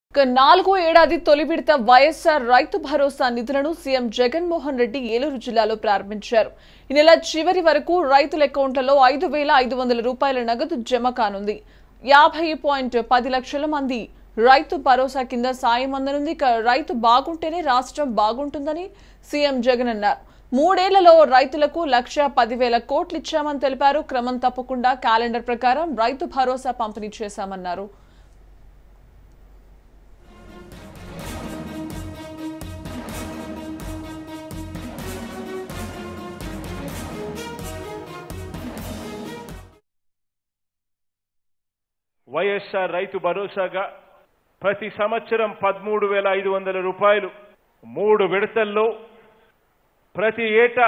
ఇక నాలుగో ఏడాది తొలి విడత వైఎస్ఆర్ రైతు భరోసా నిధులను సీఎం జగన్మోహన్ రెడ్డి ఏలూరు జిల్లాలో ప్రారంభించారు ఈ నెల చివరి వరకు రైతుల అకౌంట్లలో ఐదు వేల ఐదు వందల రూపాయల నగదు జమ కానుంది యాభై పాయింట్ పది లక్షల మంది రైతు భరోసా కింద సాయం అందనుంది ఇక రైతు బాగుంటేనే రాష్ట్రం బాగుంటుందని సీఎం జగన్ అన్నారు మూడేళ్లలో రైతులకు లక్ష పదివేల కోట్లు ఇచ్చామని తెలిపారు క్రమం తప్పకుండా క్యాలెండర్ ప్రకారం రైతు భరోసా పంపిణీ చేశామన్నారు వైఎస్ఆర్ రైతు భరోసాగా ప్రతి సంవత్సరం పదమూడు వేల ఐదు వందల రూపాయలు మూడు విడతల్లో ప్రతి ఏటా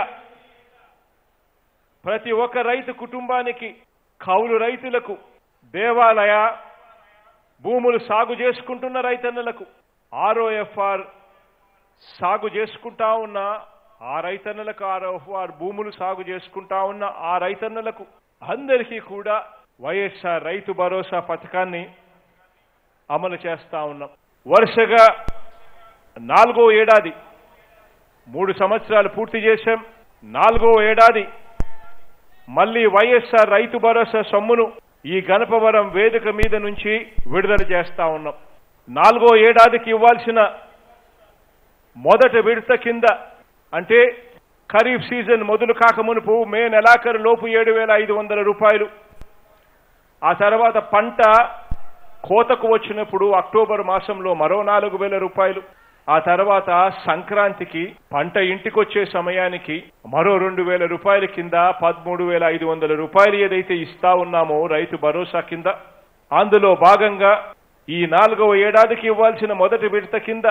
ప్రతి ఒక్క రైతు కుటుంబానికి కౌలు రైతులకు దేవాలయ భూములు సాగు చేసుకుంటున్న రైతన్నలకు ఆర్ఓఎఫ్ఆర్ సాగు చేసుకుంటా ఉన్న ఆ రైతన్నలకు ఆర్ఓఎఫ్ఆర్ భూములు సాగు చేసుకుంటా ఉన్న ఆ రైతన్నలకు అందరికీ కూడా వైఎస్ఆర్ రైతు భరోసా పథకాన్ని అమలు చేస్తా ఉన్నాం వరుసగా నాలుగో ఏడాది మూడు సంవత్సరాలు పూర్తి చేశాం నాలుగో ఏడాది మళ్ళీ వైఎస్ఆర్ రైతు భరోసా సొమ్మును ఈ గణపవరం వేదిక మీద నుంచి విడుదల చేస్తా ఉన్నాం నాలుగో ఏడాదికి ఇవ్వాల్సిన మొదటి విడత కింద అంటే ఖరీఫ్ సీజన్ మొదలు కాకమునుపు మే నెలాఖరు లోపు ఏడు వేల ఐదు వందల రూపాయలు ఆ తర్వాత పంట కోతకు వచ్చినప్పుడు అక్టోబర్ మాసంలో మరో నాలుగు వేల రూపాయలు ఆ తర్వాత సంక్రాంతికి పంట ఇంటికొచ్చే సమయానికి మరో రెండు వేల రూపాయల కింద పదమూడు వేల ఐదు వందల రూపాయలు ఏదైతే ఇస్తా ఉన్నామో రైతు భరోసా కింద అందులో భాగంగా ఈ నాలుగవ ఏడాదికి ఇవ్వాల్సిన మొదటి విడత కింద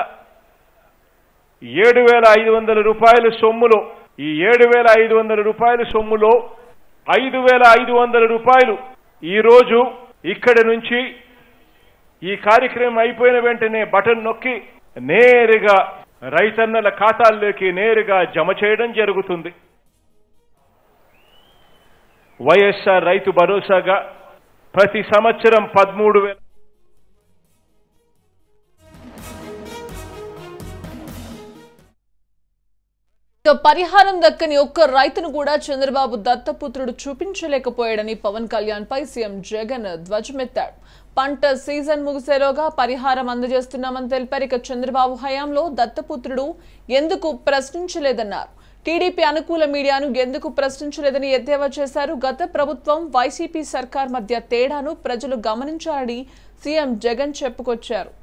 ఏడు వేల ఐదు వందల రూపాయల సొమ్ములో ఈ ఏడు వేల ఐదు వందల రూపాయల సొమ్ములో ఐదు వేల ఐదు వందల రూపాయలు ఈ రోజు ఇక్కడి నుంచి ఈ కార్యక్రమం అయిపోయిన వెంటనే బటన్ నొక్కి నేరుగా రైతన్నల ఖాతాల్లోకి నేరుగా జమ చేయడం జరుగుతుంది వైఎస్ఆర్ రైతు భరోసాగా ప్రతి సంవత్సరం పదమూడు వేల ఇక పరిహారం దక్కని ఒక్క రైతును కూడా చంద్రబాబు దత్తపుత్రుడు చూపించలేకపోయాడని పవన్ కళ్యాణ్ పై సీఎం జగన్ ధ్వజమెత్తాడు పంట సీజన్ ముగిసేలోగా పరిహారం అందజేస్తున్నామని తెలిపారు ఇక చంద్రబాబు హయాంలో దత్తపుత్రుడు ఎందుకు ప్రశ్నించలేదన్నారు టీడీపీ అనుకూల మీడియాను ఎందుకు ప్రశ్నించలేదని ఎద్దేవా చేశారు గత ప్రభుత్వం వైసీపీ సర్కార్ మధ్య తేడాను ప్రజలు గమనించాలని సీఎం జగన్ చెప్పుకొచ్చారు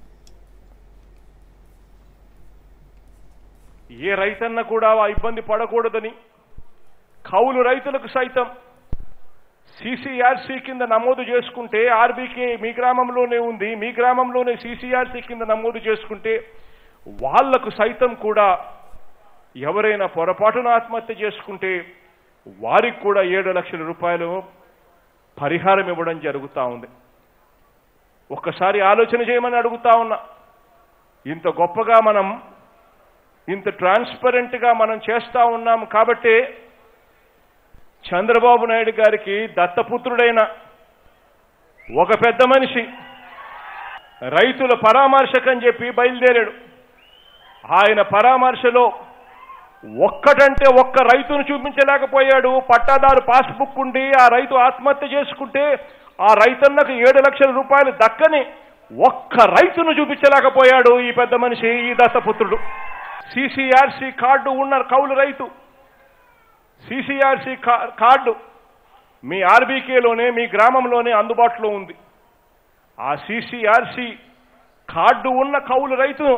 ఏ రైతన్న కూడా ఆ ఇబ్బంది పడకూడదని కౌలు రైతులకు సైతం సీసీఆర్సీ కింద నమోదు చేసుకుంటే ఆర్బీకే మీ గ్రామంలోనే ఉంది మీ గ్రామంలోనే సీసీఆర్సీ కింద నమోదు చేసుకుంటే వాళ్లకు సైతం కూడా ఎవరైనా పొరపాటున ఆత్మహత్య చేసుకుంటే వారికి కూడా ఏడు లక్షల రూపాయలు పరిహారం ఇవ్వడం జరుగుతూ ఉంది ఒక్కసారి ఆలోచన చేయమని అడుగుతా ఉన్నా ఇంత గొప్పగా మనం ఇంత ట్రాన్స్పరెంట్ గా మనం చేస్తా ఉన్నాం కాబట్టి చంద్రబాబు నాయుడు గారికి దత్తపుత్రుడైన ఒక పెద్ద మనిషి రైతుల పరామర్శకని చెప్పి బయలుదేరాడు ఆయన పరామర్శలో ఒక్కటంటే ఒక్క రైతును చూపించలేకపోయాడు పట్టాదారు పాస్బుక్ ఉండి ఆ రైతు ఆత్మహత్య చేసుకుంటే ఆ రైతన్నకు ఏడు లక్షల రూపాయలు దక్కని ఒక్క రైతును చూపించలేకపోయాడు ఈ పెద్ద మనిషి ఈ దత్తపుత్రుడు సిసిఆర్సి కార్డు ఉన్న కౌలు రైతు సిసిఆర్సి కార్డు మీ ఆర్బీకేలోనే మీ గ్రామంలోనే అందుబాటులో ఉంది ఆ సిసిఆర్సి కార్డు ఉన్న కౌలు రైతు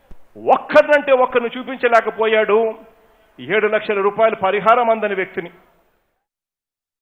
ఒక్కరినంటే ఒక్కరిని చూపించలేకపోయాడు ఏడు లక్షల రూపాయల పరిహారం అందని వ్యక్తిని